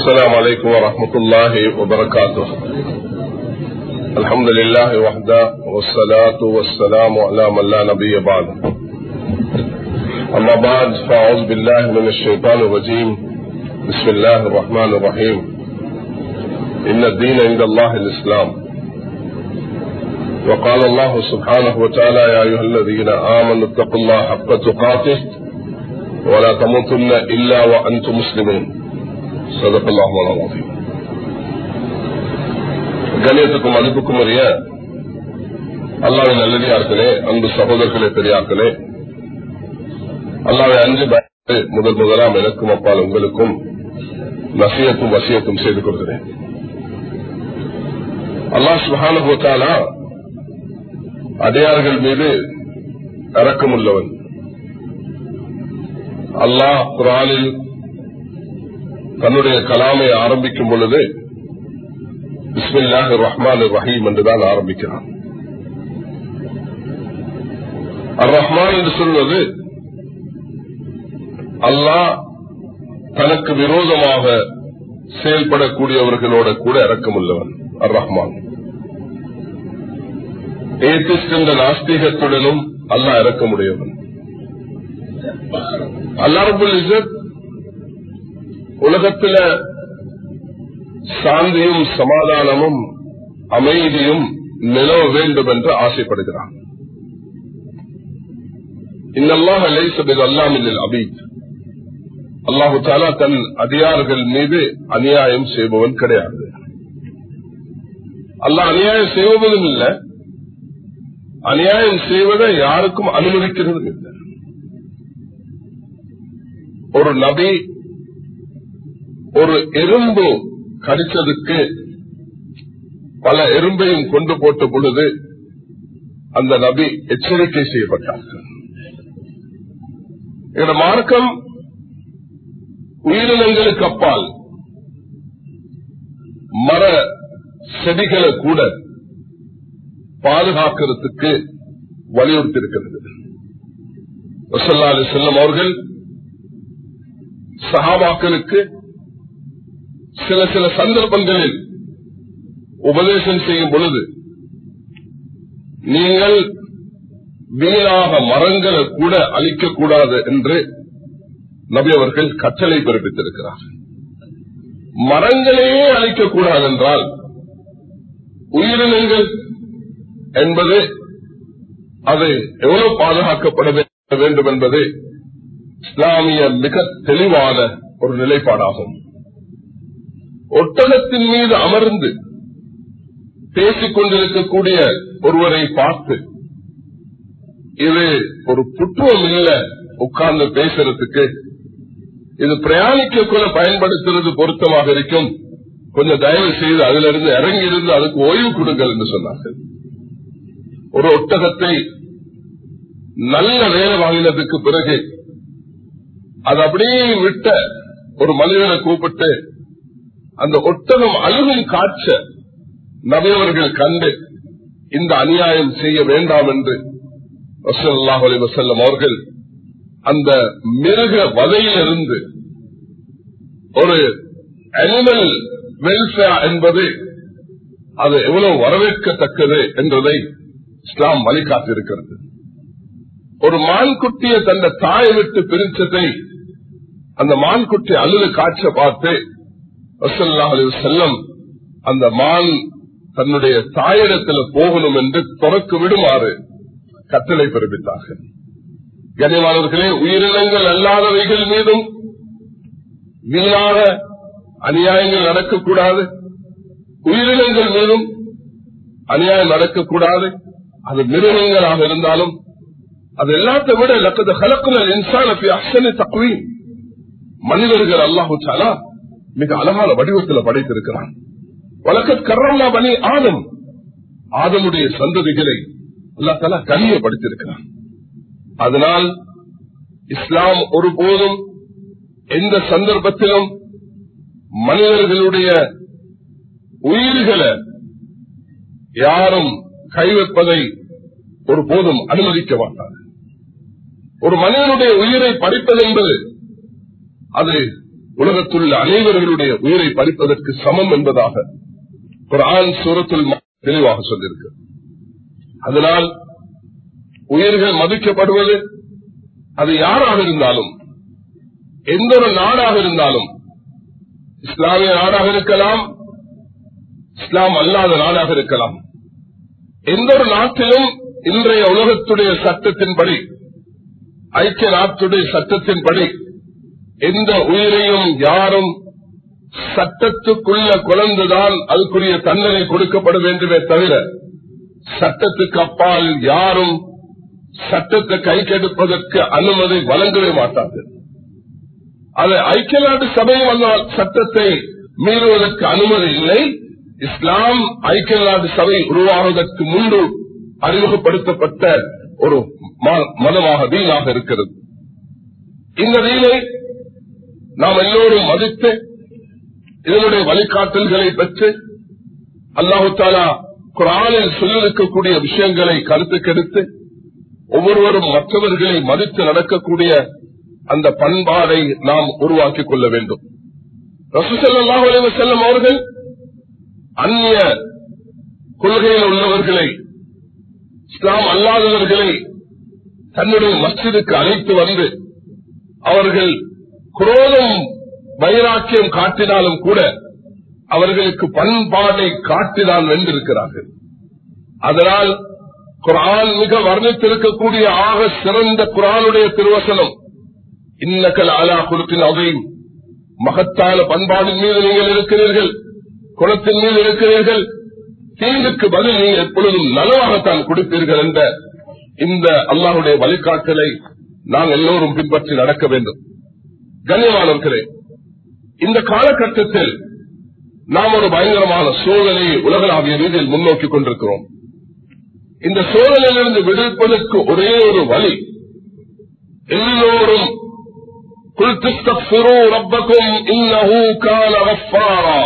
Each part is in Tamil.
السلام عليكم ورحمة الله وبركاته الحمد لله وحده والصلاة والسلام على من لا نبي بعد أما بعد فأعوذ بالله من الشيطان الرجيم بسم الله الرحمن الرحيم إن الدين عند الله الإسلام وقال الله سبحانه وتعالى يا أيها الذين آمنوا اتقوا الله حق تقاته ولا تموتن إلا وأنتم مسلمون صدق الله العظيم கணியத்துக்கும் மதிப்புக்கும் உரிய அல்லாவின் நல்லடியார்களே அன்பு சகோதரர்களே பெரியார்களே அல்லாவை அஞ்சு பயந்து முதல் முதலாம் எனக்கும் அப்பால் உங்களுக்கும் நசியத்தும் வசியத்தும் செய்து கொள்கிறேன் அல்லாஹ் சுகானுபவத்தாலா அடியார்கள் மீது இறக்கமுள்ளவன் அல்லாஹ் குரானில் தன்னுடைய கலாமை ஆரம்பிக்கும் பொழுது பிஸ்மில்லாஹ் ரஹ்மான் ரஹீம் என்றுதான் ஆரம்பிக்கிறான் அர் ரஹ்மான் என்று சொல்வது அல்லாஹ் தனக்கு விரோதமாக செயல்படக்கூடியவர்களோட கூட இறக்கமுள்ளவன் அர் ரஹ்மான் ஏத்திஸ்ட் என்ற நாஸ்திகத்துடனும் அல்லாஹ் இறக்கமுடையவன் அல்லாரபுல் இசத் உலகத்தில சாந்தியும் சமாதானமும் அமைதியும் நிலவ வேண்டும் என்று ஆசைப்படுகிறான் இன்னல்லாக லைசபில் அல்லாமில் அபீத் அல்லாஹு தாலா தன் அதிகாரிகள் மீது அநியாயம் செய்பவன் கிடையாது அல்லாஹ் அநியாயம் செய்வதும் இல்லை அநியாயம் செய்வதை யாருக்கும் அனுமதிக்கிறதும் இல்லை ஒரு நபி ஒரு எறும்பு கடிச்சதுக்கு பல எறும்பையும் கொண்டு போட்ட பொழுது அந்த நபி எச்சரிக்கை செய்யப்பட்டார்கள் இந்த மார்க்கம் உயிரினங்களுக்கு அப்பால் மர செடிகளை கூட பாதுகாக்கிறதுக்கு வலியுறுத்தியிருக்கிறது செல்லம் அவர்கள் சகாபாக்களுக்கு சில சில சந்தர்ப்பங்களில் உபதேசம் செய்யும் பொழுது நீங்கள் வீணாக மரங்களை கூட அழிக்கக்கூடாது என்று நபி அவர்கள் கட்டளை பிறப்பித்திருக்கிறார் மரங்களையே அழிக்கக்கூடாது என்றால் உயிரினங்கள் என்பது அது எவ்வளவு பாதுகாக்கப்பட வேண்டும் என்பது இஸ்லாமிய மிக தெளிவான ஒரு நிலைப்பாடாகும் ஒட்டகத்தின் மீது அமர்ந்து பேசிக் கொண்டிருக்கக்கூடிய ஒருவரை பார்த்து இது ஒரு புற்றுவம் இல்ல உட்கார்ந்து பேசுறதுக்கு இது பிரயாணிக்க கூட பயன்படுத்துறது பொருத்தமாக இருக்கும் கொஞ்சம் தயவு செய்து அதுல இருந்து இறங்கி இருந்து அதுக்கு ஓய்வு கொடுங்கள் என்று சொன்னார்கள் ஒரு ஒட்டகத்தை நல்ல வேலை வாங்கினதுக்கு பிறகு அது அப்படியே விட்ட ஒரு மனிதனை கூப்பிட்டு அந்த ஒட்டகம் அழுகும் காட்ச நபியவர்கள் கண்டு இந்த அநியாயம் செய்ய வேண்டாம் என்று வசல்லாஹ் அலி வசல்லம் அவர்கள் அந்த மிருக வலையிலிருந்து ஒரு அனிமல் வெல்ஃபேர் என்பது அது எவ்வளவு வரவேற்கத்தக்கது என்றதை இஸ்லாம் வழிகாட்டிருக்கிறது ஒரு மான்குட்டியை தந்த தாயை விட்டு பிரிச்சதை அந்த மான்குட்டி அழுது காட்ச பார்த்து செல்லம் அந்த மான் தன்னுடைய தாயிடத்தில் போகணும் என்று துறக்கு விடுமாறு கட்டளை பிறப்பித்தார்கள் கனிமானவர்களே உயிரினங்கள் அல்லாதவைகள் மீதும் வீணாக அநியாயங்கள் நடக்கக்கூடாது உயிரினங்கள் மீதும் அநியாயம் நடக்கக்கூடாது அது மிருகங்களாக இருந்தாலும் அது எல்லாத்தை விட லக்கது கலக்குனல் இன்சான அசனி தக்குவி மனிதர்கள் அல்லாஹு சாலா மிக அழகான வடிவத்தில் படைத்திருக்கிறான் வழக்கத் கர்ரம்னா பணி ஆதம் ஆதமுடைய சந்ததிகளை அல்லா தலா கண்ணியப்படுத்தியிருக்கிறான் அதனால் இஸ்லாம் ஒருபோதும் எந்த சந்தர்ப்பத்திலும் மனிதர்களுடைய உயிர்களை யாரும் கைவைப்பதை ஒருபோதும் அனுமதிக்க மாட்டார் ஒரு மனிதனுடைய உயிரை பறிப்பது என்பது அது உலகத்துள்ள அனைவர்களுடைய உயிரை பறிப்பதற்கு சமம் என்பதாக குரான் சூரத்துல் தெளிவாக சொல்லியிருக்கு அதனால் உயிர்கள் மதிக்கப்படுவது அது யாராக இருந்தாலும் எந்த ஒரு நாடாக இருந்தாலும் இஸ்லாமிய நாடாக இருக்கலாம் இஸ்லாம் அல்லாத நாடாக இருக்கலாம் எந்த ஒரு நாட்டிலும் இன்றைய உலகத்துடைய சட்டத்தின்படி ஐக்கிய நாட்டுடைய சட்டத்தின்படி எந்த உயிரையும் யாரும் சட்டத்துக்குள்ள குழந்துதான் அதுக்குரிய தண்டனை கொடுக்கப்பட வேண்டுமே தவிர சட்டத்துக்கு அப்பால் யாரும் சட்டத்தை கைக்கெடுப்பதற்கு அனுமதி வழங்கவே மாட்டார்கள் அது ஐக்கிய நாட்டு சபையும் அந்த சட்டத்தை மீறுவதற்கு அனுமதி இல்லை இஸ்லாம் ஐக்கிய நாட்டு சபை உருவாவதற்கு முன்பு அறிமுகப்படுத்தப்பட்ட ஒரு மதமாக தீனாக இருக்கிறது இந்த தீனை நாம் எல்லோரும் மதித்து இதனுடைய வழிகாட்டல்களை பெற்று அல்லாஹு தாலா குரானில் சொல்லிருக்கக்கூடிய விஷயங்களை கருத்துக்கெடுத்து ஒவ்வொருவரும் மற்றவர்களை மதித்து நடக்கக்கூடிய அந்த பண்பாடை நாம் உருவாக்கிக் கொள்ள வேண்டும் ரசூசல்லாஹ் செல்லும் அவர்கள் அந்நிய கொள்கையில் உள்ளவர்களை இஸ்லாம் அல்லாதவர்களை தன்னுடைய மஸ்ஜிதுக்கு அழைத்து வந்து அவர்கள் குரோதம் வைராக்கியம் காட்டினாலும் கூட அவர்களுக்கு பண்பாடை காட்டினால் வென்றிருக்கிறார்கள் அதனால் குரான் மிக வர்ணித்திருக்கக்கூடிய ஆக சிறந்த குரானுடைய திருவசனம் இன்னக்கல் அலா குழுக்கின் அவையும் மகத்தான பண்பாடின் மீது நீங்கள் இருக்கிறீர்கள் குளத்தின் மீது இருக்கிறீர்கள் தீங்குக்கு பதில் நீங்கள் எப்பொழுதும் நலவாகத்தான் கொடுப்பீர்கள் என்ற இந்த அல்லாஹுடைய வழிகாட்டலை நாம் எல்லோரும் பின்பற்றி நடக்க வேண்டும் கண்ணியமானவர்களே இந்த காலகட்டத்தில் நாம் ஒரு பயங்கரமான சூழலை உலகளாவிய ரீதியில் முன்னோக்கி கொண்டிருக்கிறோம் இந்த சூழலிலிருந்து விடுவிப்பதற்கு ஒரே ஒரு வழி எல்லோரும் قل تستغفروا ربكم إنه كان غفارا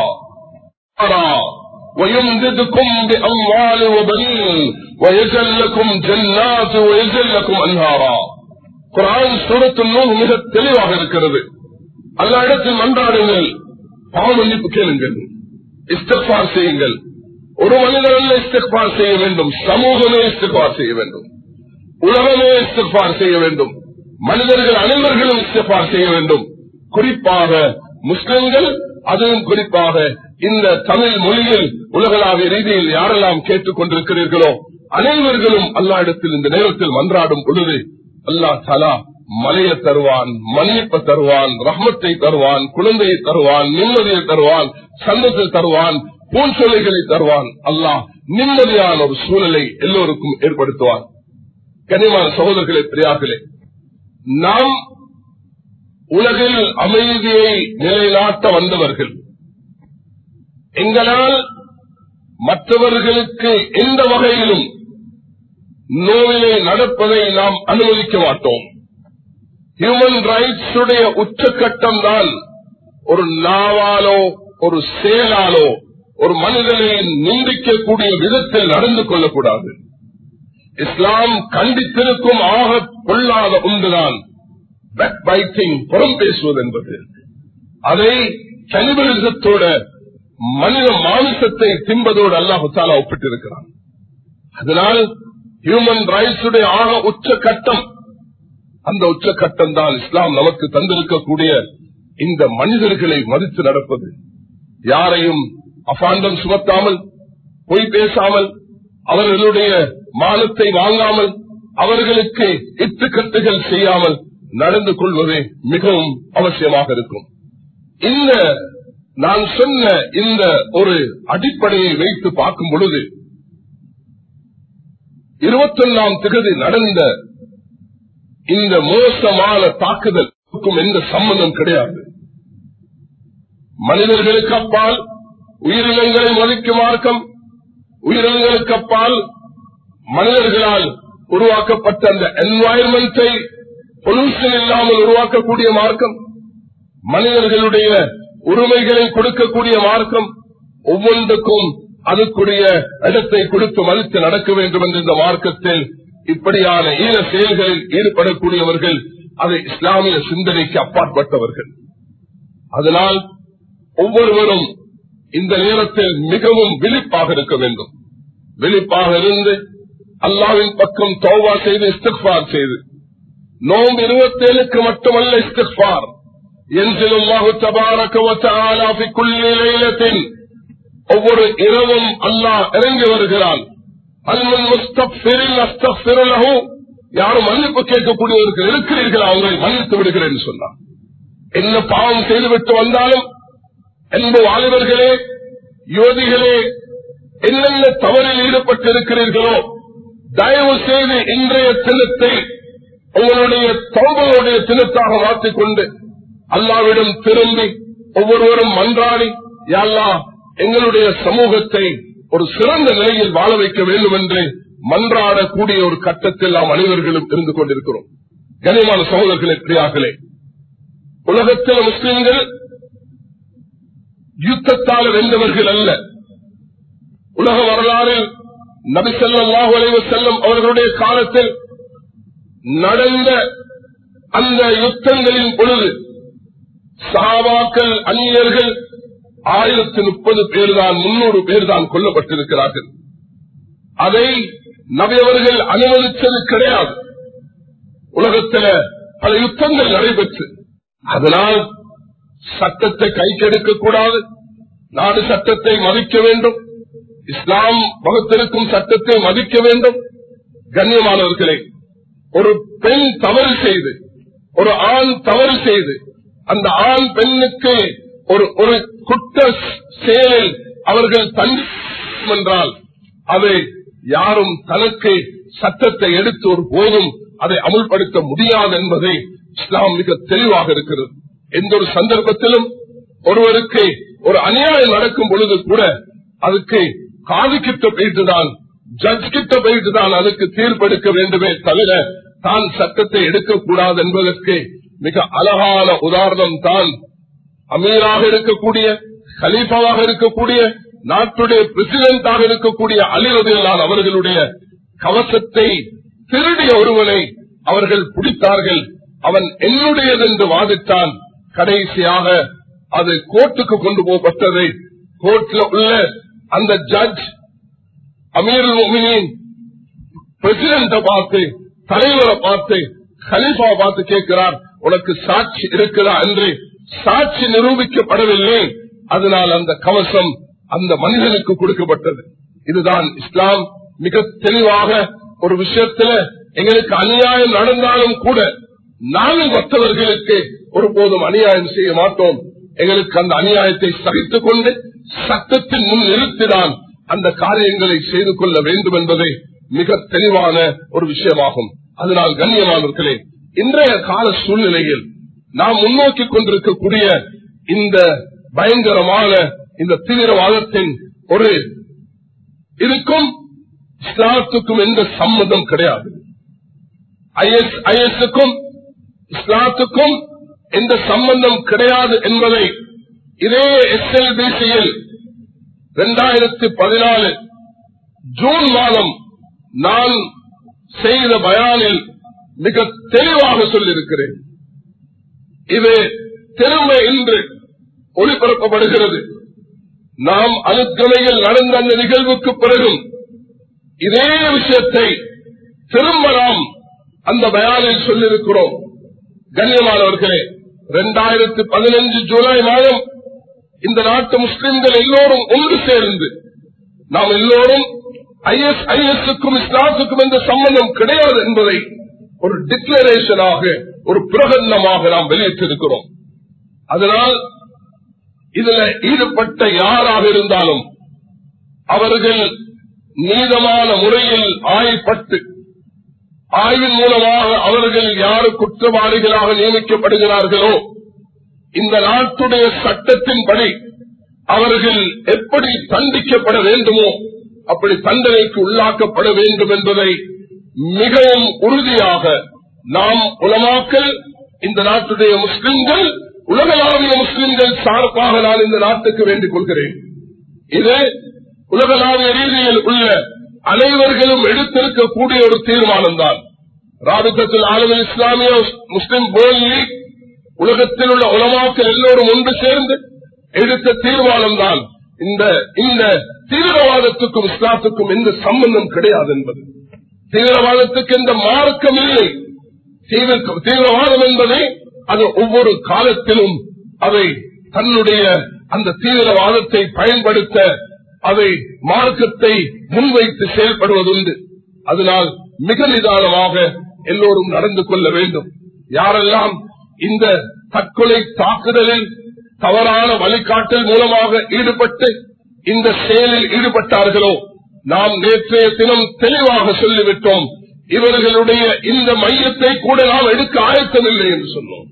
ويمددكم بأموال وبنين ويجل لكم جنات ويجل لكم أنهارا குரான் சூரத்து நூல் மிக தெளிவாக இருக்கிறது அல்ல இடத்தில் மன்றாடுங்கள் பாவ மன்னிப்பு கேளுங்கள் இஸ்தபார் செய்யுங்கள் ஒரு மனிதர் அல்ல இஸ்தபார் செய்ய வேண்டும் சமூகமே இஸ்தபார் செய்ய வேண்டும் உலகமே இஸ்தபார் செய்ய வேண்டும் மனிதர்கள் அனைவர்களும் இஸ்தபார் செய்ய வேண்டும் குறிப்பாக முஸ்லிம்கள் அதுவும் குறிப்பாக இந்த தமிழ் மொழியில் உலகளாவிய ரீதியில் யாரெல்லாம் கேட்டுக் கொண்டிருக்கிறீர்களோ அனைவர்களும் அல்லா இடத்தில் இந்த நேரத்தில் மன்றாடும் பொழுது அல்லா தலா மலையை தருவான் மன்னிப்பை தருவான் ரஹ்மத்தை தருவான் குழந்தையை தருவான் நிம்மதியை தருவான் சந்தத்தை தருவான் பூஞ்சொலைகளை தருவான் அல்லாஹ் நிம்மதியான ஒரு சூழலை எல்லோருக்கும் ஏற்படுத்துவான் கனிமான சகோதரர்களே பிரியார்களே நாம் உலகில் அமைதியை நிலைநாட்ட வந்தவர்கள் எங்களால் மற்றவர்களுக்கு எந்த வகையிலும் நோயிலே நடப்பதை நாம் அனுமதிக்க மாட்டோம் ஹியூமன் ரைட்ஸ் உடைய உச்சக்கட்டம் தான் ஒரு நாவாலோ ஒரு செயலாலோ ஒரு மனிதனை நிந்திக்கக்கூடிய விதத்தில் நடந்து கொள்ளக்கூடாது இஸ்லாம் கண்டித்திருக்கும் ஆக கொள்ளாத ஒன்றுதான் பேக் பைட்டிங் புறம் பேசுவது என்பது அதை கனிபரிசத்தோட மனித மாமிசத்தை தின்பதோடு அல்லாஹு தாலா ஒப்பிட்டிருக்கிறான் அதனால் ஹியூமன் ரைட்ஸ் உடைய ஆக உச்சக்கட்டம் அந்த உச்சக்கட்டம் தான் இஸ்லாம் நமக்கு தந்திருக்கக்கூடிய இந்த மனிதர்களை மதித்து நடப்பது யாரையும் அபாண்டம் சுமத்தாமல் பொய் பேசாமல் அவர்களுடைய மானத்தை வாங்காமல் அவர்களுக்கு இட்டுக்கட்டுகள் செய்யாமல் நடந்து கொள்வதே மிகவும் அவசியமாக இருக்கும் இந்த நான் சொன்ன இந்த ஒரு அடிப்படையை வைத்து பார்க்கும் பொழுது இருபத்தொன்னாம் திகதி நடந்த இந்த மோசமான தாக்குதலுக்கும் எந்த சம்பந்தம் கிடையாது மனிதர்களுக்கு அப்பால் உயிரினங்களை மதிக்கும் மார்க்கம் உயிரினங்களுக்கு அப்பால் மனிதர்களால் உருவாக்கப்பட்ட அந்த என்வாயன்மெண்டை பொல்யூஷன் இல்லாமல் உருவாக்கக்கூடிய மார்க்கம் மனிதர்களுடைய உரிமைகளை கொடுக்கக்கூடிய மார்க்கம் ஒவ்வொன்றுக்கும் அதுக்குரிய இடத்தை கொடுத்து மதித்து நடக்க வேண்டும் என்ற இந்த மார்க்கத்தில் இப்படியான ஈர செயல்களில் ஈடுபடக்கூடியவர்கள் அது இஸ்லாமிய சிந்தனைக்கு அப்பாற்பட்டவர்கள் அதனால் ஒவ்வொருவரும் இந்த நேரத்தில் மிகவும் விழிப்பாக இருக்க வேண்டும் விழிப்பாக இருந்து அல்லாவின் பக்கம் தௌவா செய்து இஸ்திஃபார் செய்து நோம்பு இருபத்தேழுக்கு மட்டுமல்ல இஸ்திஃபார் என்சிலுல்லாஹு தபாரக வ தஆலா ஃபி குல்லி லைலத்தின் ஒவ்வொரு இரவும் அல்லாஹ் இறங்கி வருகிறான் அல்முன் முஸ்தக்ஃபிரின் அஸ்தக்ஃபிரு லஹு யாரும் மன்னிப்பு கேட்கக்கூடியவர்கள் இருக்கிறீர்கள் அவங்களை மன்னித்து விடுகிறேன் சொன்னார் என்ன பாவம் செய்துவிட்டு வந்தாலும் என்பது வாலிபர்களே யோதிகளே என்னென்ன தவறில் ஈடுபட்டு இருக்கிறீர்களோ தயவு செய்து இன்றைய தினத்தை உங்களுடைய தௌபனுடைய தினத்தாக மாற்றிக்கொண்டு அல்லாவிடம் திரும்பி ஒவ்வொருவரும் மன்றாடி யாழ்லா எங்களுடைய சமூகத்தை ஒரு சிறந்த நிலையில் வாழ வைக்க வேண்டும் என்று மன்றாடக்கூடிய ஒரு கட்டத்தில் நாம் அனைவர்களும் இருந்து கொண்டிருக்கிறோம் கனிமான சகோதரர்களே பிரியார்களே உலகத்தில் முஸ்லிம்கள் யுத்தத்தால் வென்றவர்கள் அல்ல உலக வரலாறில் நபிசல்லாஹு அலைவ செல்லம் அவர்களுடைய காலத்தில் நடந்த அந்த யுத்தங்களின் பொழுது சாபாக்கள் அந்நியர்கள் ஆயிரத்தி முப்பது பேர் தான் முன்னூறு பேர் தான் கொல்லப்பட்டிருக்கிறார்கள் அதை நபியவர்கள் அனுமதித்தது கிடையாது உலகத்தில் பல யுத்தங்கள் நடைபெற்று அதனால் சட்டத்தை கைக்கெடுக்க கூடாது நாடு சட்டத்தை மதிக்க வேண்டும் இஸ்லாம் வகுத்திருக்கும் சட்டத்தை மதிக்க வேண்டும் கண்ணியமானவர்களே ஒரு பெண் தவறு செய்து ஒரு ஆண் தவறு செய்து அந்த ஆண் பெண்ணுக்கு ஒரு ஒரு குற்ற செயலில் அவர்கள் தண்டிக்கும் என்றால் அதை யாரும் தனக்கு சட்டத்தை எடுத்து ஒரு போதும் அதை அமுல்படுத்த முடியாது என்பதை இஸ்லாம் மிக தெளிவாக இருக்கிறது எந்த ஒரு சந்தர்ப்பத்திலும் ஒருவருக்கு ஒரு அநியாயம் நடக்கும் பொழுது கூட அதுக்கு காது கிட்ட போயிட்டுதான் ஜட்ஜ் கிட்ட போயிட்டுதான் அதுக்கு தீர்ப்பெடுக்க வேண்டுமே தவிர தான் சட்டத்தை எடுக்கக்கூடாது என்பதற்கு மிக அழகான உதாரணம் தான் அமீராக இருக்கக்கூடிய கலீஃபாவாக இருக்கக்கூடிய நாட்டுடைய பிரசிடென்டாக இருக்கக்கூடிய அலிரதிலான் அவர்களுடைய கவசத்தை திருடிய ஒருவனை அவர்கள் பிடித்தார்கள் அவன் என்னுடையது என்று வாதிட்டான் கடைசியாக அது கோர்ட்டுக்கு கொண்டு போகப்பட்டது கோர்ட்ல உள்ள அந்த ஜட்ஜ் அமீர் பிரசிடண்ட பார்த்து தலைவரை பார்த்து கலீஃபா பார்த்து கேட்கிறார் உனக்கு சாட்சி இருக்குதா என்று சாட்சி நிரூபிக்கப்படவில்லை அதனால் அந்த கவசம் அந்த மனிதனுக்கு கொடுக்கப்பட்டது இதுதான் இஸ்லாம் மிக தெளிவாக ஒரு விஷயத்துல எங்களுக்கு அநியாயம் நடந்தாலும் கூட நாங்கள் மற்றவர்களுக்கு ஒருபோதும் அநியாயம் செய்ய மாட்டோம் எங்களுக்கு அந்த அநியாயத்தை சகித்துக் கொண்டு சட்டத்தின் முன் நிறுத்திதான் அந்த காரியங்களை செய்து கொள்ள வேண்டும் என்பதை மிக தெளிவான ஒரு விஷயமாகும் அதனால் கண்ணியமானவர்களே இன்றைய கால சூழ்நிலையில் நாம் முன்னோக்கி கொண்டிருக்கக்கூடிய இந்த பயங்கரமான இந்த தீவிரவாதத்தின் ஒரு இதுக்கும் இஸ்லாத்துக்கும் எந்த சம்மதம் கிடையாது ஐஎஸ் ஐஎஸ்க்கும் இஸ்லாத்துக்கும் எந்த சம்பந்தம் கிடையாது என்பதை இதே எஸ்எல்பிசியில் இரண்டாயிரத்தி பதினாலு ஜூன் மாதம் நான் செய்த பயானில் மிக தெளிவாக சொல்லியிருக்கிறேன் இது திரும்ப இன்று ஒளிபரப்பப்படுகிறது நாம் அனுக்கிரமையில் நடந்த அந்த நிகழ்வுக்கு பிறகும் இதே விஷயத்தை திரும்ப நாம் அந்த பயானில் சொல்லியிருக்கிறோம் கண்ணியமானவர்களே இரண்டாயிரத்தி பதினஞ்சு ஜூலை மாதம் இந்த நாட்டு முஸ்லிம்கள் எல்லோரும் ஒன்று சேர்ந்து நாம் எல்லோரும் ஐஎஸ் ஐஎஸ்க்கும் இஸ்லாத்துக்கும் எந்த சம்பந்தம் கிடையாது என்பதை ஒரு டிக்ளரேஷனாக ஒரு பிரகடனமாக நாம் வெளியிட்டிருக்கிறோம் அதனால் இதுல ஈடுபட்ட யாராக இருந்தாலும் அவர்கள் நீதமான முறையில் ஆய்ப்பட்டு ஆய்வின் மூலமாக அவர்கள் யாரு குற்றவாளிகளாக நியமிக்கப்படுகிறார்களோ இந்த நாட்டுடைய சட்டத்தின்படி அவர்கள் எப்படி தண்டிக்கப்பட வேண்டுமோ அப்படி தண்டனைக்கு உள்ளாக்கப்பட வேண்டும் என்பதை மிகவும் உறுதியாக நாம் உலமாக்கல் இந்த நாட்டுடைய முஸ்லிம்கள் உலகளாவிய முஸ்லிம்கள் சார்பாக நான் இந்த நாட்டுக்கு வேண்டிக் கொள்கிறேன் இது உலகளாவிய ரீதியில் உள்ள அனைவர்களும் எடுத்திருக்கக்கூடிய ஒரு தீர்மானம் தான் ராபித்தத்தில் ஆளுநர் இஸ்லாமிய முஸ்லிம் போல் லீக் உலகத்தில் உள்ள உலமாக்கள் எல்லோரும் ஒன்று சேர்ந்து எடுத்த தீர்மானம் தான் இந்த இந்த தீவிரவாதத்துக்கும் இஸ்லாத்துக்கும் எந்த சம்பந்தம் கிடையாது என்பது தீவிரவாதத்துக்கு எந்த மார்க்கம் இல்லை தீவிர- தீவிரவாதம் என்பதை அது ஒவ்வொரு காலத்திலும் அதை தன்னுடைய அந்த தீவிரவாதத்தை பயன்படுத்த அதை மார்க்கத்தை முன்வைத்து செயல்படுவதுண்டு அதனால் மிக நிதானமாக எல்லோரும் நடந்து கொள்ள வேண்டும் யாரெல்லாம் இந்த தற்கொலை தாக்குதலில் தவறான வழிகாட்டல் மூலமாக ஈடுபட்டு இந்த செயலில் ஈடுபட்டார்களோ நாம் நேற்றைய தினம் தெளிவாக சொல்லிவிட்டோம் இவர்களுடைய இந்த மையத்தை கூட நாம் எடுக்க ஆயத்தமில்லை என்று சொன்னோம்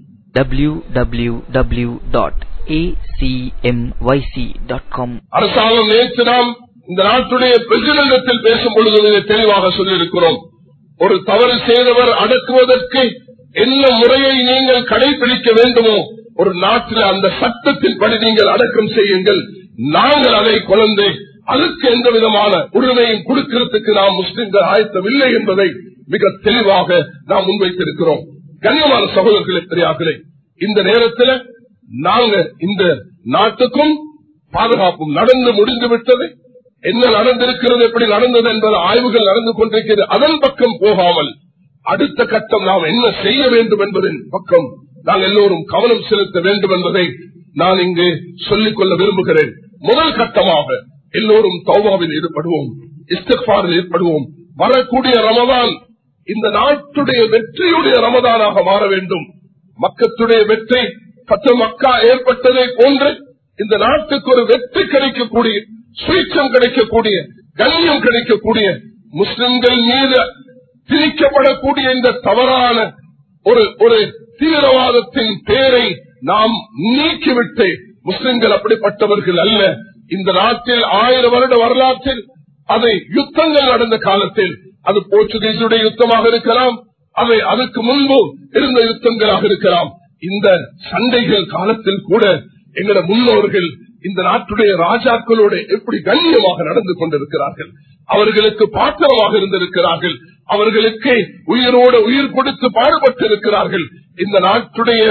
www.acmyc.com அரசாங்கம் நேற்று நாம் இந்த நாட்டுடைய பிரசிடண்டத்தில் பேசும் பொழுது மிக தெளிவாக சொல்லியிருக்கிறோம் ஒரு தவறு செய்தவர் அடக்குவதற்கு என்ன முறையை நீங்கள் கடைபிடிக்க வேண்டுமோ ஒரு நாட்டில் அந்த சட்டத்தின் படி நீங்கள் அடக்கம் செய்யுங்கள் நாங்கள் அதை குழந்தை அதுக்கு எந்த விதமான உரிமையும் கொடுக்கிறதுக்கு நாம் முஸ்லிம்கள் ஆயத்தமில்லை என்பதை மிக தெளிவாக நாம் முன்வைத்திருக்கிறோம் கண்ணியமான சகோதரர்களே பெரியார்களே இந்த நேரத்தில் நாங்க இந்த நாட்டுக்கும் பாதுகாப்பும் நடந்து முடிந்து விட்டது என்ன நடந்திருக்கிறது எப்படி நடந்தது என்பது ஆய்வுகள் நடந்து கொண்டிருக்கிறது அதன் பக்கம் போகாமல் அடுத்த கட்டம் நாம் என்ன செய்ய வேண்டும் என்பதன் பக்கம் நாம் எல்லோரும் கவனம் செலுத்த வேண்டும் என்பதை நான் இங்கு சொல்லிக் கொள்ள விரும்புகிறேன் முதல் கட்டமாக எல்லோரும் தௌபாவில் ஈடுபடுவோம் இஸ்திஃபாரில் ஈடுபடுவோம் வரக்கூடிய ரமதான் இந்த நாட்டுடைய வெற்றியுடைய ரமதானாக மாற வேண்டும் மக்கத்துடைய வெற்றி பத்து மக்கா ஏற்பட்டதை போன்று இந்த நாட்டுக்கு ஒரு வெற்றி கிடைக்கக்கூடிய சுயச்சம் கிடைக்கக்கூடிய கண்ணியம் கிடைக்கக்கூடிய முஸ்லிம்கள் மீது திணிக்கப்படக்கூடிய இந்த தவறான ஒரு ஒரு தீவிரவாதத்தின் பேரை நாம் நீக்கிவிட்டு முஸ்லிம்கள் அப்படிப்பட்டவர்கள் அல்ல இந்த நாட்டில் ஆயிரம் வருட வரலாற்றில் அதை யுத்தங்கள் நடந்த காலத்தில் அது போர்ச்சுகீசுடைய யுத்தமாக இருக்கலாம் அவை அதுக்கு முன்பு இருந்த யுத்தங்களாக இருக்கலாம் இந்த சண்டைகள் காலத்தில் கூட எங்கள முன்னோர்கள் இந்த நாட்டுடைய ராஜாக்களோடு எப்படி கண்ணியமாக நடந்து கொண்டிருக்கிறார்கள் அவர்களுக்கு பாத்திரமாக இருந்திருக்கிறார்கள் அவர்களுக்கு உயிரோடு உயிர் கொடுத்து பாடுபட்டிருக்கிறார்கள் இந்த நாட்டுடைய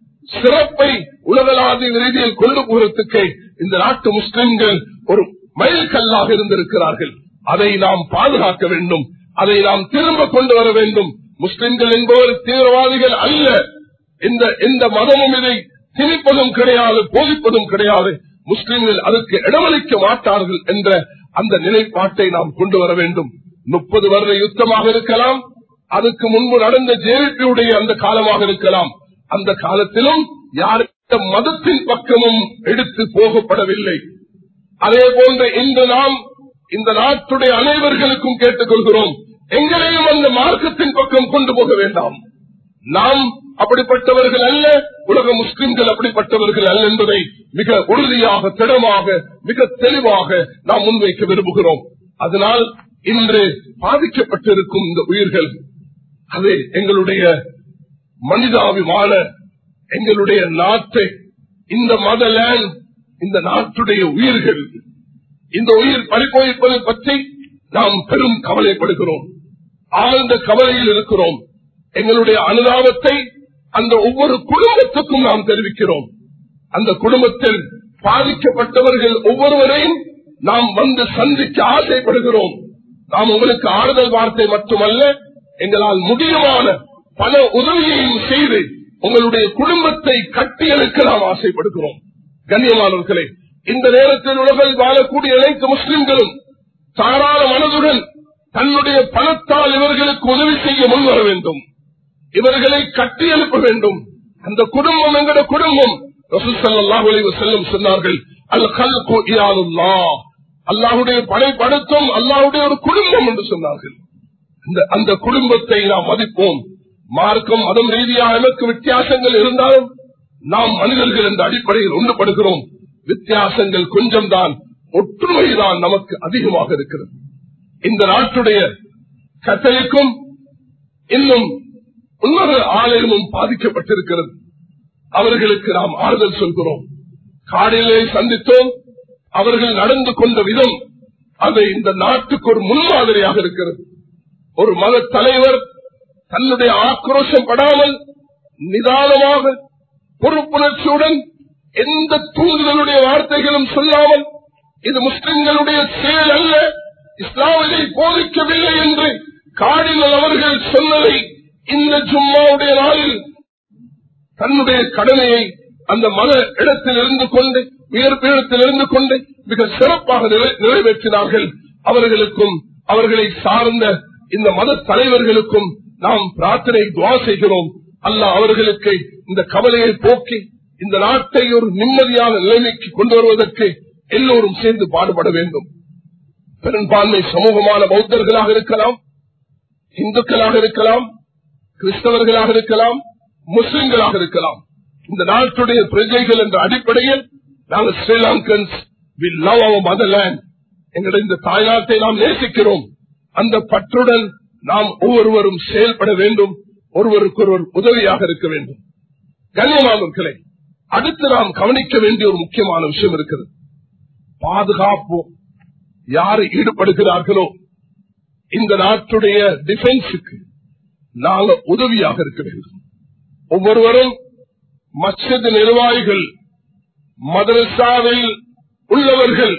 சிறப்பை உலகளாவிய ரீதியில் கொண்டு போகிறதுக்கு இந்த நாட்டு முஸ்லிம்கள் ஒரு மைல்கல்லாக இருந்திருக்கிறார்கள் அதை நாம் பாதுகாக்க வேண்டும் அதை நாம் திரும்ப கொண்டு வர வேண்டும் முஸ்லிம்கள் என்பவர் தீவிரவாதிகள் அல்ல இந்த எந்த மதமும் இதை திணிப்பதும் கிடையாது போதிப்பதும் கிடையாது முஸ்லிம்கள் அதற்கு இடமளிக்க மாட்டார்கள் என்ற அந்த நிலைப்பாட்டை நாம் கொண்டு வர வேண்டும் முப்பது வருட யுத்தமாக இருக்கலாம் அதுக்கு முன்பு நடந்த ஜேபியுடைய அந்த காலமாக இருக்கலாம் அந்த காலத்திலும் யாருக்க மதத்தின் பக்கமும் எடுத்து போகப்படவில்லை அதே போன்ற இன்று நாம் இந்த நாட்டுடைய அனைவர்களுக்கும் கேட்டுக்கொள்கிறோம் எங்களையும் அந்த மார்க்கத்தின் பக்கம் கொண்டு போக வேண்டாம் நாம் அப்படிப்பட்டவர்கள் அல்ல உலக முஸ்லிம்கள் அப்படிப்பட்டவர்கள் அல்ல என்பதை மிக உறுதியாக திடமாக மிக தெளிவாக நாம் முன்வைக்க விரும்புகிறோம் அதனால் இன்று பாதிக்கப்பட்டிருக்கும் இந்த உயிர்கள் அது எங்களுடைய மனிதாபிமான எங்களுடைய நாட்டை இந்த மதலேண்ட் இந்த நாட்டுடைய உயிர்கள் இந்த உயிர் பறிப்போய்ப்பதை பற்றி நாம் பெரும் கவலைப்படுகிறோம் ஆழ்ந்த கவலையில் இருக்கிறோம் எங்களுடைய அனுதாபத்தை அந்த ஒவ்வொரு குடும்பத்துக்கும் நாம் தெரிவிக்கிறோம் அந்த குடும்பத்தில் பாதிக்கப்பட்டவர்கள் ஒவ்வொருவரையும் நாம் வந்து சந்திக்க ஆசைப்படுகிறோம் நாம் உங்களுக்கு ஆறுதல் வார்த்தை மட்டுமல்ல எங்களால் முடியுமான பல உதவியையும் செய்து உங்களுடைய குடும்பத்தை கட்டியெழுக்க நாம் ஆசைப்படுகிறோம் கண்ணியமானவர்களே இந்த நேரத்தில் உலகில் வாழக்கூடிய அனைத்து முஸ்லிம்களும் தாராள மனதுடன் தன்னுடைய பணத்தால் இவர்களுக்கு உதவி செய்ய முன்வர வேண்டும் இவர்களை கட்டி எழுப்ப வேண்டும் அந்த குடும்பம் எங்கட குடும்பம் செல்லும் சொன்னார்கள் அல் கல்கு இயாலுல்லா அல்லாஹுடைய படைப்படுத்தும் அல்லாஹுடைய ஒரு குடும்பம் என்று சொன்னார்கள் இந்த- அந்த குடும்பத்தை நாம் மதிப்போம் மார்க்கம் மதம் ரீதியாக எனக்கு வித்தியாசங்கள் இருந்தாலும் நாம் மனிதர்கள் என்ற அடிப்படையில் ஒன்றுபடுகிறோம் வித்தியாசங்கள் கொஞ்சம் தான் ஒற்றுமைதான் நமக்கு அதிகமாக இருக்கிறது இந்த நாட்டுடைய கத்தலிக்கும் இன்னும் உன்னத ஆலயமும் பாதிக்கப்பட்டிருக்கிறது அவர்களுக்கு நாம் ஆறுதல் சொல்கிறோம் காடிலே சந்தித்தோம் அவர்கள் நடந்து கொண்ட விதம் அது இந்த நாட்டுக்கு ஒரு முன்மாதிரியாக இருக்கிறது ஒரு மத தலைவர் தன்னுடைய ஆக்ரோஷம் படாமல் நிதானமாக பொறுப்புணர்ச்சியுடன் எந்த தூண்டுதலுடைய வார்த்தைகளும் சொல்லாமல் இது முஸ்லிம்களுடைய செயல் அல்ல இஸ்லாமியை போதிக்கவில்லை என்று காடிகள் அவர்கள் சொன்னதை இந்த ஜும்மாவுடைய நாளில் தன்னுடைய கடமையை அந்த மத இடத்தில் இருந்து கொண்டு உயர்ப்பிடத்தில் இருந்து கொண்டு மிக சிறப்பாக நிறை- நிறைவேற்றினார்கள் அவர்களுக்கும் அவர்களை சார்ந்த இந்த மத தலைவர்களுக்கும் நாம் பிரார்த்தனை துவா செய்கிறோம் அல்லாஹ் அவர்களுக்கு இந்த கவலையை போக்கி இந்த நாட்டை ஒரு நிம்மதியான நிலைமைக்கு கொண்டு வருவதற்கு எல்லோரும் சேர்ந்து பாடுபட வேண்டும் பெரும்பான்மை சமூகமான பௌத்தர்களாக இருக்கலாம் இந்துக்களாக இருக்கலாம் கிறிஸ்தவர்களாக இருக்கலாம் முஸ்லிம்களாக இருக்கலாம் இந்த நாட்டுடைய பிரஜைகள் என்ற அடிப்படையில் நாங்கள் Sri Lankans we love our motherland எங்களுடைய இந்த தாய்நாட்டை நாம் நேசிக்கிறோம் அந்த பற்றுடன் நாம் ஒவ்வொருவரும் செயல்பட வேண்டும் ஒருவருக்கொருவர் உதவியாக இருக்க வேண்டும் கண்ணியமானவர்களே அடுத்து நாம் கவனிக்க வேண்டிய ஒரு முக்கியமான விஷயம் இருக்கிறது பாதுகாப்பு யார் ஈடுபடுகிறார்களோ இந்த நாட்டுடைய டிஃபென்ஸுக்கு நாங்கள் உதவியாக இருக்க வேண்டும் ஒவ்வொருவரும் மஸ்ஜித் நிர்வாகிகள் மதரசாவில் உள்ளவர்கள்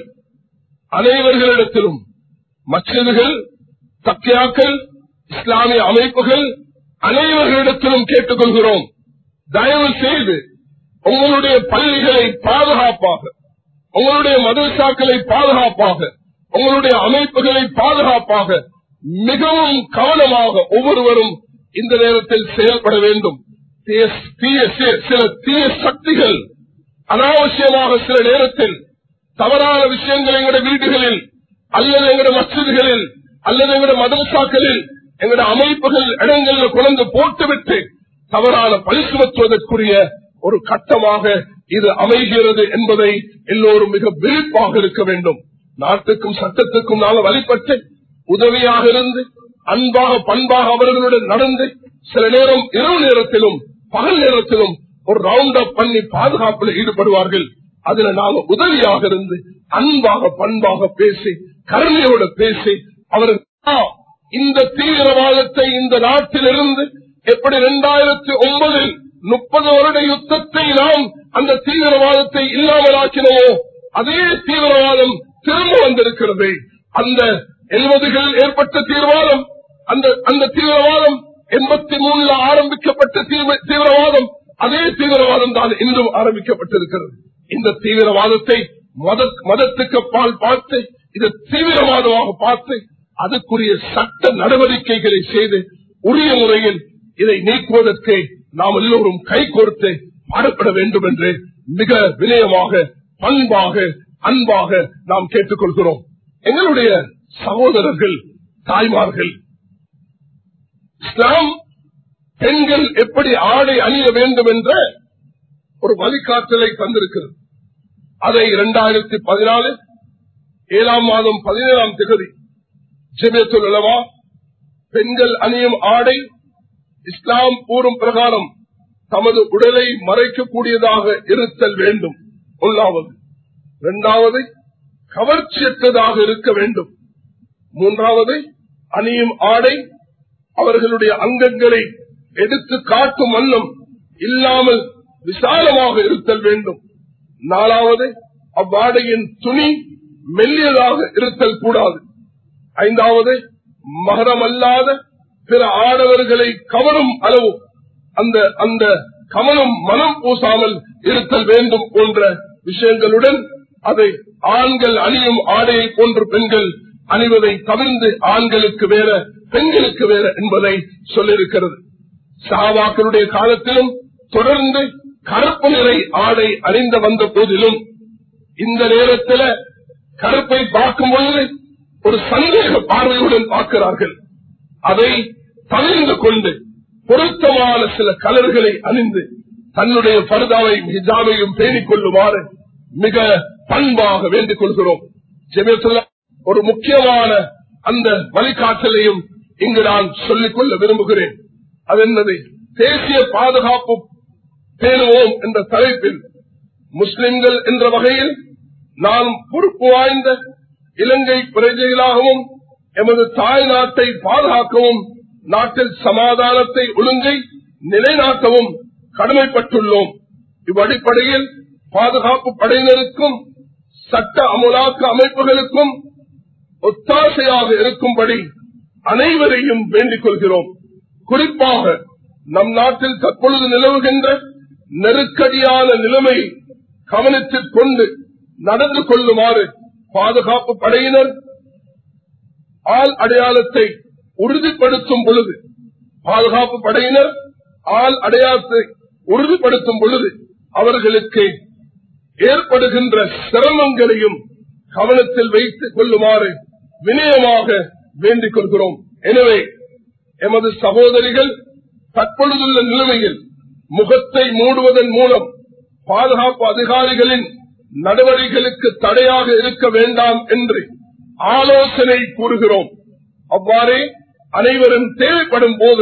அனைவர்களிடத்திலும் மஸ்ஜிதுகள் தக்கியாக்கள் இஸ்லாமிய அமைப்புகள் அனைவர்களிடத்திலும் கேட்டுக்கொள்கிறோம் தயவு செய்து உங்களுடைய பள்ளிகளை பாதுகாப்பாக உங்களுடைய மதரசாக்களை பாதுகாப்பாக உங்களுடைய அமைப்புகளை பாதுகாப்பாக மிகவும் கவனமாக ஒவ்வொருவரும் இந்த நேரத்தில் செயல்பட வேண்டும் தீய- தீய- சி- சில தீய சக்திகள் அனாவசியமாக சில நேரத்தில் தவறான விஷயங்கள் எங்களுடைய வீடுகளில் அல்லது எங்களுடைய மசிதிகளில் அல்லது எங்களுடைய மதரசாக்களில் எங்களுடைய அமைப்புகள் இடங்களில் குழந்து போட்டுவிட்டு தவறான பழி சுமத்துவதற்குரிய ஒரு கட்டமாக இது அமைகிறது என்பதை எல்லோரும் மிக விழிப்பாக இருக்க வேண்டும் நாட்டுக்கும் சட்டத்துக்கும் நாங்கள் வழிபட்டு உதவியாக இருந்து அன்பாக பண்பாக அவர்களுடன் நடந்து சில நேரம் இரவு நேரத்திலும் பகல் நேரத்திலும் ஒரு ரவுண்ட் அப் பண்ணி பாதுகாப்பில் ஈடுபடுவார்கள் அதுல நாங்க உதவியாக இருந்து அன்பாக பண்பாக பேசி கருணையோட பேசி அவர்கள் "ஆ, இந்த தீவிரவாதத்தை இந்த நாட்டிலிருந்து எப்படி இரண்டாயிரத்தி ஒன்பதில் முப்பது வருட யுத்தத்தை நாம் அந்த தீவிரவாதத்தை இல்லாமலாக்கினோமோ அதே தீவிரவாதம் திரும்ப வந்திருக்கிறது அந்த எழுபதுகளில் ஏற்பட்ட தீவிரவாதம் அந்த அந்த தீவிரவாதம் எண்பத்தி மூணுல ஆரம்பிக்கப்பட்ட தீவிர- தீவிரவாதம் அதே தீவிரவாதம் தான் இன்றும் ஆரம்பிக்கப்பட்டிருக்கிறது இந்த தீவிரவாதத்தை மத- மதத்துக்கு பால் பார்த்து இது தீவிரவாதமாக பார்த்து அதுக்குரிய சட்ட நடவடிக்கைகளை செய்து உரிய முறையில் இதை நீக்குவதற்கு நாம் எல்லோரும் கைகோர்த்து பாடுபட வேண்டும் என்று மிக வினயமாக பண்பாக அன்பாக நாம் கேட்டுக்கொள்கிறோம் எங்களுடைய சகோதரர்கள் தாய்மார்கள் இஸ்லாம் பெண்கள் எப்படி ஆடை அணிய வேண்டும் என்ற ஒரு வழிகாட்டலை தந்திருக்கிறது அதை இரண்டாயிரத்தி பதினாலு ஏழாம் மாதம் பதினேழாம் திகதி ஜெபியத்துல் உலமா பெண்கள் அணியும் ஆடை இஸ்லாம் கூறும் பிரகாரம் தமது உடலை மறைக்கக்கூடியதாக இருத்தல் வேண்டும் ஒன்றாவது இரண்டாவது கவர்ச்சியற்றதாக இருக்க வேண்டும் மூன்றாவது அணியும் ஆடை அவர்களுடைய அங்கங்களை எடுத்து காட்டும் வண்ணம் இல்லாமல் விசாலமாக இருத்தல் வேண்டும் நாலாவது அவ்வாடையின் துணி மெல்லியதாக இருத்தல் கூடாது ஐந்தாவது மகரமல்லாத பிற ஆடவர்களை கவரும் அளவு அந்த அந்த கவனம் மனம் பூசாமல் இருத்தல் வேண்டும் போன்ற விஷயங்களுடன் அதை ஆண்கள் அணியும் ஆடையை போன்று பெண்கள் அணிவதை தவிர்த்து ஆண்களுக்கு வேற பெண்களுக்கு வேற என்பதை சொல்லியிருக்கிறது சாவாக்களுடைய காலத்திலும் தொடர்ந்து கருப்பு நிறை ஆடை அணிந்த வந்த போதிலும் இந்த நேரத்தில் கருப்பை பார்க்கும் பொழுது ஒரு சந்தேக பார்வையுடன் பார்க்கிறார்கள் அதை தவிர்ந்து கொண்டு பொருத்தமான சில கலர்களை அணிந்து தன்னுடைய பருதாவையும் ஹிஜாபையும் பேணிக் கொள்ளுமாறு மிக பண்பாக வேண்டிக் கொள்கிறோம் ஜெமியத்துல ஒரு முக்கியமான அந்த வழிகாட்டலையும் இங்கு நான் சொல்லிக் கொள்ள விரும்புகிறேன் அது என்னது தேசிய பாதுகாப்பு பேணுவோம் என்ற தலைப்பில் முஸ்லிம்கள் என்ற வகையில் நாம் பொறுப்பு வாய்ந்த இலங்கை பிரஜைகளாகவும் எமது தாய் நாட்டை பாதுகாக்கவும் நாட்டில் சமாதானத்தை ஒழுங்கை நிலைநாட்டவும் கடமைப்பட்டுள்ளோம் இவ்வடிப்படையில் பாதுகாப்பு படையினருக்கும் சட்ட அமலாக்க அமைப்புகளுக்கும் ஒத்தாசையாக இருக்கும்படி அனைவரையும் வேண்டிக் கொள்கிறோம் குறிப்பாக நம் நாட்டில் தற்பொழுது நிலவுகின்ற நெருக்கடியான நிலைமை கவனத்தில் கொண்டு நடந்து கொள்ளுமாறு பாதுகாப்பு படையினர் ஆள் அடையாளத்தை உறுதிப்படுத்தும் பொழுது பாதுகாப்பு படையினர் ஆள் அடையாளத்தை உறுதிப்படுத்தும் பொழுது அவர்களுக்கு ஏற்படுகின்ற சிரமங்களையும் கவனத்தில் வைத்துக் கொள்ளுமாறு வினயமாக வேண்டிக் கொள்கிறோம் எனவே எமது சகோதரிகள் தற்பொழுதுள்ள நிலைமையில் முகத்தை மூடுவதன் மூலம் பாதுகாப்பு அதிகாரிகளின் நடவடிக்கைகளுக்கு தடையாக இருக்க வேண்டாம் என்று ஆலோசனை கூறுகிறோம் அவ்வாறே அனைவரும் தேவைப்படும் போது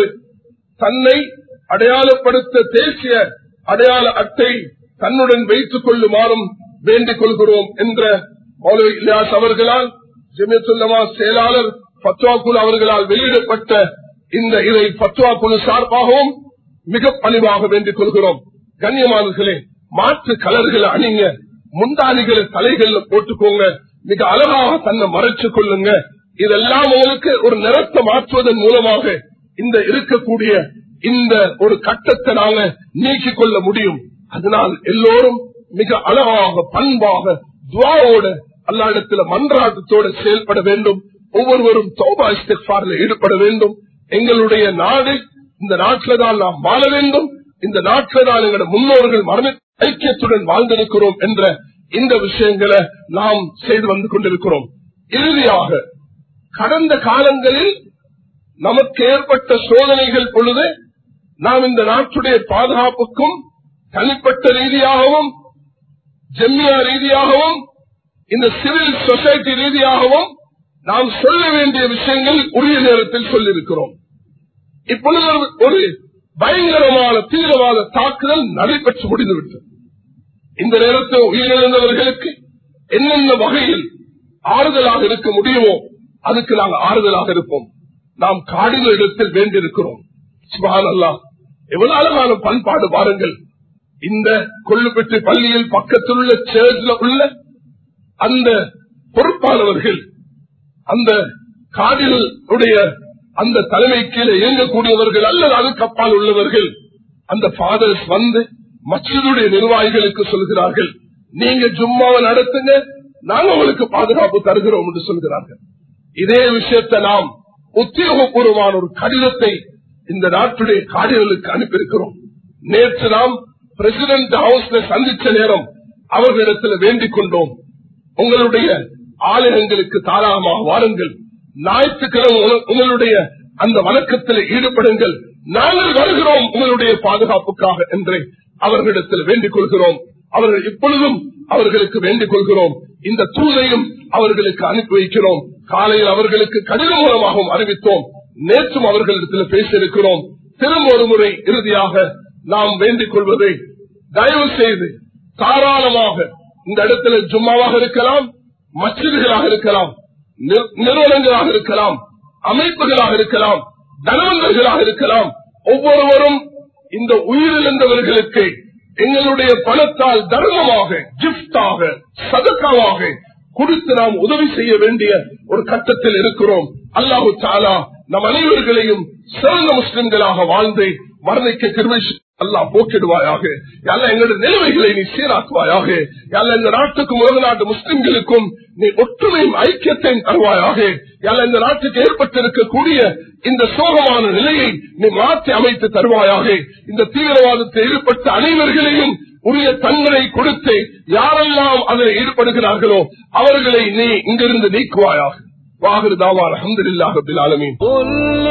தன்னை அடையாளப்படுத்த தேசிய அடையாள அட்டை தன்னுடன் வைத்துக் கொள்ளுமாறும் வேண்டிக் கொள்கிறோம் என்ற மௌலவி இலியாஸ் அவர்களால் ஜெமியத்துல்லமா செயலாளர் பத்வா குழு அவர்களால் வெளியிடப்பட்ட இந்த இதை பத்வா குழு சார்பாகவும் மிக பணிவாக வேண்டிக் கொள்கிறோம் கண்ணியமானர்களே மாற்று கலர்களை அணிங்க முந்தானிகளை தலைகள்ல போட்டுக்கோங்க மிக அழகாக தன்னை மறைச்சு கொள்ளுங்க இதெல்லாம் உங்களுக்கு ஒரு நிறத்தை மாற்றுவதன் மூலமாக இந்த இருக்கக்கூடிய இந்த ஒரு கட்டத்தை நாங்க நீக்கிக் கொள்ள முடியும் அதனால் எல்லோரும் மிக அழகாக பண்பாக துவாவோட அல்லா இடத்துல மன்றாட்டத்தோட செயல்பட வேண்டும் ஒவ்வொருவரும் தோபா இஸ்திஃபாரில் ஈடுபட வேண்டும் எங்களுடைய நாடு இந்த நாட்டில தான் நாம் வாழ வேண்டும் இந்த நாட்டில தான் எங்களுடைய முன்னோர்கள் மரண ஐக்கியத்துடன் வாழ்ந்திருக்கிறோம் என்ற இந்த விஷயங்களை நாம் செய்து வந்து கொண்டிருக்கிறோம் இறுதியாக கடந்த காலங்களில் நமக்கு ஏற்பட்ட சோதனைகள் பொழுது நாம் இந்த நாட்டுடைய பாதுகாப்புக்கும் தனிப்பட்ட ரீதியாகவும் ஜெம்மியா ரீதியாகவும் இந்த சிவில் சொசைட்டி ரீதியாகவும் நாம் சொல்ல வேண்டிய விஷயங்கள் உரிய நேரத்தில் சொல்லியிருக்கிறோம் இப்பொழுது ஒரு பயங்கரமான தீவிரவாத தாக்குதல் நடைபெற்று முடிந்துவிட்டது இந்த நேரத்தில் உயிரிழந்தவர்களுக்கு என்னென்ன வகையில் ஆறுதலாக இருக்க முடியுமோ அதுக்கு நாங்கள் ஆறுதலாக இருப்போம் நாம் காடின இடத்தில் வேண்டியிருக்கிறோம் சுபான் அல்லா எவ்வளவு அழகான பண்பாடு பாருங்கள் இந்த கொள்ளுப்பெற்று பள்ளியில் பக்கத்தில் உள்ள சேர்ச்ல உள்ள அந்த பொறுப்பானவர்கள் அந்த காடிலுடைய அந்த தலைமை கீழே இயங்கக்கூடியவர்கள் அல்லது அதுக்கு அப்பால் உள்ளவர்கள் அந்த ஃபாதர்ஸ் வந்து மற்றதுடைய நிர்வாகிகளுக்கு சொல்கிறார்கள் நீங்க ஜும்மாவை நடத்துங்க நாங்க உங்களுக்கு பாதுகாப்பு தருகிறோம் என்று சொல்கிறார்கள் இதே விஷயத்தை நாம் உத்தியோகபூர்வமான ஒரு கடிதத்தை இந்த நாட்டுடைய காடிகளுக்கு அனுப்பியிருக்கிறோம் நேற்று நாம் பிரசிடென்ட் ஹவுஸ்ல சந்திச்ச நேரம் அவர்களிடத்தில் வேண்டிக் கொண்டோம் உங்களுடைய ஆலயங்களுக்கு தாராளமாக வாருங்கள் ஞாயிற்றுக்கிழமை உங்களுடைய அந்த வணக்கத்தில் ஈடுபடுங்கள் நாங்கள் வருகிறோம் உங்களுடைய பாதுகாப்புக்காக என்று அவர்களிடத்தில் வேண்டிக் கொள்கிறோம் அவர்கள் இப்பொழுதும் அவர்களுக்கு வேண்டிக் கொள்கிறோம் இந்த தூதையும் அவர்களுக்கு அனுப்பி வைக்கிறோம் காலையில் அவர்களுக்கு கடிதம் மூலமாகவும் அறிவித்தோம் நேற்றும் அவர்களிடத்தில் பேசியிருக்கிறோம் திரும்ப ஒரு முறை இறுதியாக நாம் வேண்டிக் கொள்வதை தயவு செய்து தாராளமாக இந்த இடத்துல ஜும்மாவாக இருக்கலாம் மச்சிதுகளாக இருக்கலாம் நிறுவனங்களாக இருக்கலாம் அமைப்புகளாக இருக்கலாம் தனவந்தர்களாக இருக்கலாம் ஒவ்வொருவரும் இந்த உயிரிழந்தவர்களுக்கு எங்களுடைய பணத்தால் தர்மமாக கிப்டாக சதக்காவாக கொடுத்து நாம் உதவி செய்ய வேண்டிய ஒரு கட்டத்தில் இருக்கிறோம் அல்லாஹு தாலா நம் அனைவர்களையும் சிறந்த முஸ்லிம்களாக வாழ்ந்து மரணிக்க திருவை அல்லா போக்கிடுவாயாக அல்ல எங்களுடைய நிலைமைகளை நீ சீராக்குவாயாக அல்ல இந்த நாட்டுக்கும் உலக நாட்டு முஸ்லிம்களுக்கும் நீ ஒற்றுமையும் ஐக்கியத்தையும் தருவாயாக அல்ல இந்த நாட்டுக்கு ஏற்பட்டிருக்கக்கூடிய இந்த சோகமான நிலையை நீ மாற்றி அமைத்து தருவாயாக இந்த தீவிரவாதத்தில் ஈடுபட்ட அனைவர்களையும் உரிய தங்களை கொடுத்து யாரெல்லாம் அதில் ஈடுபடுகிறார்களோ அவர்களை நீ இங்கிருந்து நீக்குவாயாக வாகர் தாவா அலமதுல்லாஹ் ஆலமீன் قل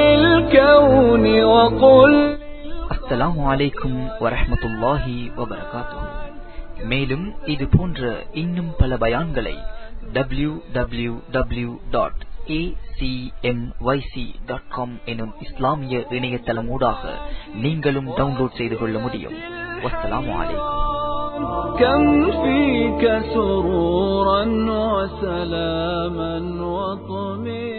للكون وقل அஸ்ஸலாமு அலைக்கும் வரஹ்மத்துல்லாஹி வபரகாத்துஹு மேலும் இது போன்ற இன்னும் பல பயான்களை W W W dot dot com எனும் இஸ்லாமிய இணையதளமூடாக நீங்களும் டவுன்லோட் செய்து கொள்ள முடியும் வஸ்ஸலாமு அலைக்கும் كم فيك سرورا وسلاما وطمئنا